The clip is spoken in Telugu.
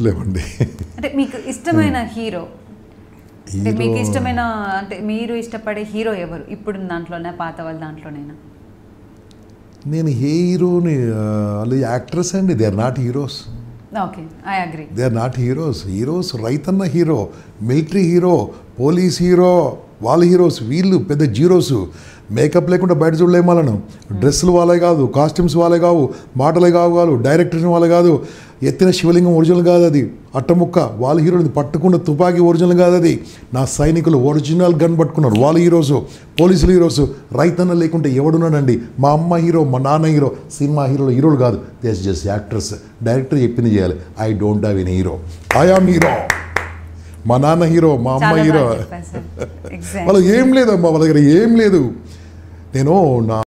గుర్తులేమండి అంటే మీకు ఇష్టమైన హీరో అంటే హీరో- మీకు ఇష్టమైన అంటే మీరు ఇష్టపడే హీరో ఎవరు ఇప్పుడు దాంట్లోనే పాత వాళ్ళ దాంట్లోనేనా నేను హీరోని వాళ్ళు యాక్ట్రెస్ అండి they are not heroes okay I agree they are not heroes heroes రైతన్న hero military hero police hero వాళ్ళ హీరోస్ వీళ్ళు పెద్ద జీరోస్ మేకప్ లేకుండా బయట చూడలేము వాళ్ళను డ్రెస్సులు వాళ్ళే కాదు కాస్ట్యూమ్స్ వాళ్ళే కావు మాటలే కావు కాదు డైరెక్టర్ వాళ్ళే కాదు ఎత్తిన శివలింగం ఒరిజినల్ కాదు అది అట్టముక్క వాళ్ళ హీరోని పట్టుకున్న తుపాకీ ఒరిజినల్ కాదు అది నా సైనికులు ఒరిజినల్ గన్ పట్టుకున్నారు వాళ్ళ హీరోస్ పోలీసులు హీరోస్ రైతన్న లేకుంటే ఎవడున్నాడండి మా అమ్మ హీరో మా నాన్న హీరో సినిమా హీరోలు హీరోలు కాదు దేస్ జస్ట్ యాక్టర్స్ డైరెక్టర్ చెప్పింది చేయాలి I don't have an hero I am hero మా నాన్న హీరో మా అమ్మ చాలా హీరో బాగా చెప్పారు సార్ ఎగ్జాక్ట్ వాళ్ళకి ఏం లేదమ్మా వాళ్ళ దగ్గర ఏం లేదు నేను నా